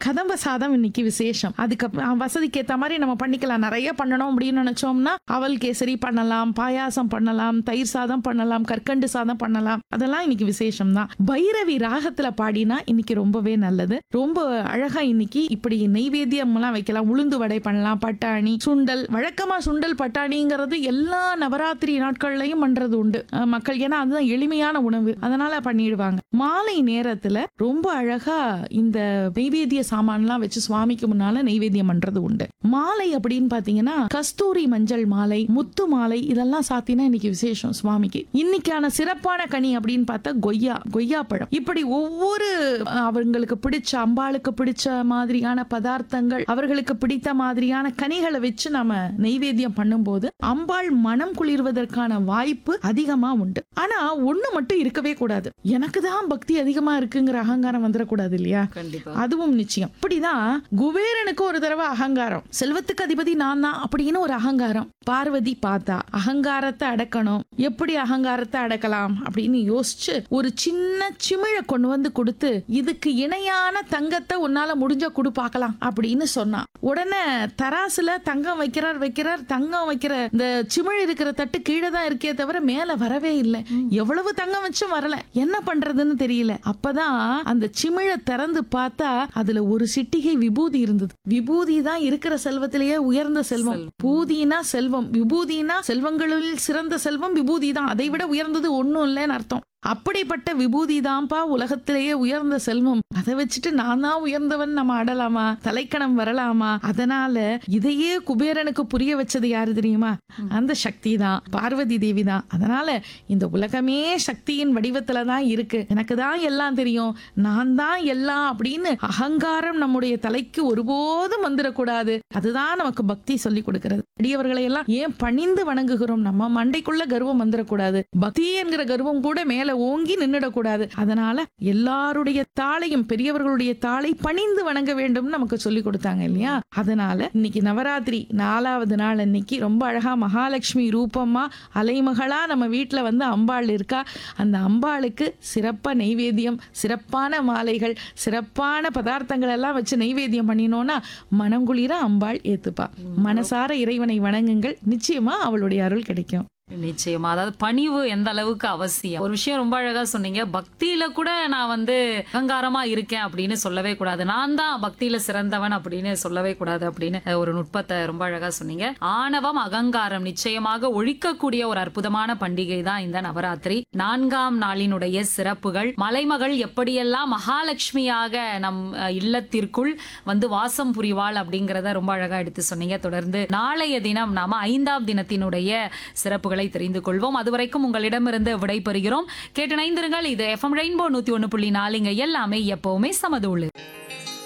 கதம்ப சாதம் இன்னைக்கு விசேஷம் அதுக்கப்புறம் வசதிக்கு ஏத்த மாதிரி நம்ம பண்ணிக்கலாம் நிறைய பண்ணணும் அப்படின்னு நினைச்சோம்னா அவல் கேசரி பண்ணலாம் பாயாசம் பண்ணலாம் தயிர் சாதம் பண்ணலாம் கற்கண்டு சாதம் பண்ணலாம் அதெல்லாம் இன்னைக்கு விசேஷம் தான் பைரவி ராகத்துல பாடினா இன்னைக்கு ரொம்பவே நல்லது ரொம்ப அழகா இன்னைக்கு இப்படி நெய்வேத்தியம் எல்லாம் வைக்கலாம் உளுந்து வடை பண்ணலாம் பட்டாணி சுண்டல் வழக்கமா சுண்டல் பட்டாணிங்கிறது எல்லா நவராத்திரி நாட்கள்லயும் பண்றது உண்டு அஹ் மக்கள் ஏன்னா அதுதான் எளிமையான உணவு அதனால பண்ணிடுவாங்க மாலை நேரத்துல ரொம்ப அழகா இந்த நெய்வேத்திய சாமான்லாம் வச்சு சுவாமிக்கு முன்னால நெய்வேத்தியம் பண்றது உண்டு மாலை அப்படின்னு பாத்தீங்கன்னா கஸ்தூரி மஞ்சள் மாலை முத்து மாலை இதெல்லாம் சாத்தினா இன்னைக்கு விசேஷம் சுவாமிக்கு இன்னைக்கான சிறப்பான கனி அப்படின்னு பார்த்தா கொய்யா கொய்யா பழம் இப்படி ஒவ்வொரு அஹ், அவங்களுக்கு பிடிச்ச அம்பாளுக்கு பிடிச்ச மாதிரியான பதார்த்தங்கள் அவர்களுக்கு பிடித்த மாதிரியான கனிகளை வச்சு நம்ம நெய்வேத்தியம் பண்ணும்போது அம்பாள் மனம் குளிர்வதற்கான வாய்ப்பு அதிகமா உண்டு ஆனா ஒண்ணு மட்டும் இருக்கவே கூடாது எனக்கு தான் பக்தி அதிகமா இருக்குங்கிற அகங்காரம் வந்துடக்கூடாது இல்லையா கண்டிப்பா அதுவும் நிச்சயம் அப்படிதான் குபேரனுக்கு ஒரு தடவை அகங்காரம் செல்வத்துக்கு அதிபதி நான் தான் அப்படின்னு ஒரு அகங்காரம் பார்வதி பார்த்தா அகங்காரத்தை அடக்கணும் எப்படி அகங்காரத்தை அடக்கலாம் அப்படின்னு யோசிச்சு ஒரு சின்ன சிமிழ கொண்டு வந்து கொடுத்து இதுக்கு இணையான தங்கத்தை உன்னால முடிஞ்ச கொடு பார்க்கலாம் அப்படின்னு சொன்னா உடனே தராசுல தங்கம் வைக்கிறார் வைக்கிறார் தங்கம் வைக்கிற இந்த சிமிழ் இருக்கிற தட்டு கீழே தான் இருக்கே தவிர மேல வரவே இல்லை எவ்வளவு தங்கம் வச்சும் வரல என்ன பண்றதுன்னு தெரியல அப்பதான் அந்த சிமிழ திறந்து பார்த்தா அதுல ஒரு சிட்டிகை விபூதி இருந்தது விபூதி தான் இருக்கிற செல்வத்திலேயே உயர்ந்த செல்வம் பூதினா செல்வம் விபூதினா செல்வங்களில் சிறந்த செல்வம் விபூதி தான் அதை விட உயர்ந்தது ஒண்ணும் இல்லைன்னு அர்த்தம் அப்படிப்பட்ட விபூதி தான்ப்பா உலகத்திலேயே உயர்ந்த செல்வம் அதை வச்சுட்டு நான் தான் உயர்ந்தவன் நம்ம ஆடலாமா தலைக்கணம் வரலாமா அதனால இதையே குபேரனுக்கு புரிய வச்சது யாரு தெரியுமா அந்த சக்தி தான் பார்வதி தேவி தான் அதனால இந்த உலகமே சக்தியின் வடிவத்துல தான் இருக்கு எனக்கு தான் எல்லாம் தெரியும் நான் தான் எல்லாம் அப்படின்னு அகங்காரம் நம்முடைய தலைக்கு ஒருபோதும் வந்துடக்கூடாது அதுதான் நமக்கு பக்தி சொல்லி கொடுக்கிறது அடியவர்களை எல்லாம் ஏன் பணிந்து வணங்குகிறோம் நம்ம மண்டைக்குள்ள கர்வம் வந்துடக்கூடாது பக்தி என்கிற கர்வம் கூட மேல ஓங்கி நின்னுடக்கூடாது அதனால எல்லாருடைய தாளையும் பெரியவர்களுடைய தாளை பணிந்து வணங்க வேண்டும் நமக்கு சொல்லி கொடுத்தாங்க இல்லையா அதனால இன்னைக்கு நவராத்திரி நாலாவது நாள் அன்னைக்கு ரொம்ப அழகா மகாலட்சுமி ரூபமா அலைமகளா நம்ம வீட்டுல வந்து அம்பாள் இருக்கா அந்த அம்பாளுக்கு சிறப்பா நெய்வேத்தியம் சிறப்பான மாலைகள் சிறப்பான பதார்த்தங்கள் எல்லாம் வச்சு நெய்வேத்தியம் பண்ணினோம்னா மனங்குளிர அம்பாள் ஏத்துப்பா மனசார இறைவனை வணங்குங்கள் நிச்சயமா அவளுடைய அருள் கிடைக்கும் நிச்சயமா அதாவது பணிவு எந்த அளவுக்கு அவசியம் ஒரு விஷயம் ரொம்ப அழகா சொன்னீங்க பக்தியில கூட நான் வந்து அகங்காரமா இருக்கேன் அப்படின்னு சொல்லவே கூடாது நான் தான் பக்தியில சிறந்தவன் அப்படின்னு சொல்லவே கூடாது அப்படின்னு ஒரு நுட்பத்தை ரொம்ப அழகா சொன்னீங்க ஆணவம் அகங்காரம் நிச்சயமாக ஒழிக்கக்கூடிய ஒரு அற்புதமான பண்டிகை தான் இந்த நவராத்திரி நான்காம் நாளினுடைய சிறப்புகள் மலைமகள் எப்படியெல்லாம் மகாலட்சுமியாக நம் அஹ், இல்லத்திற்குள் வந்து வாசம் புரிவாள் அப்படிங்கறத ரொம்ப அழகா எடுத்து சொன்னீங்க தொடர்ந்து நாளைய தினம் நாம ஐந்தாம் தினத்தினுடைய சிறப்புகளை தெரிந்து கொள்வோம் அதுவரைக்கும் உங்களிடமிருந்து விடைபெறுகிறோம் கேட்டு நைந்திருங்கள் இது எஃப்எம் ரெயின்போ நூத்தி ஒண்ணு புள்ளி நாலுங்க எல்லாமே எப்பவுமே சமதூளு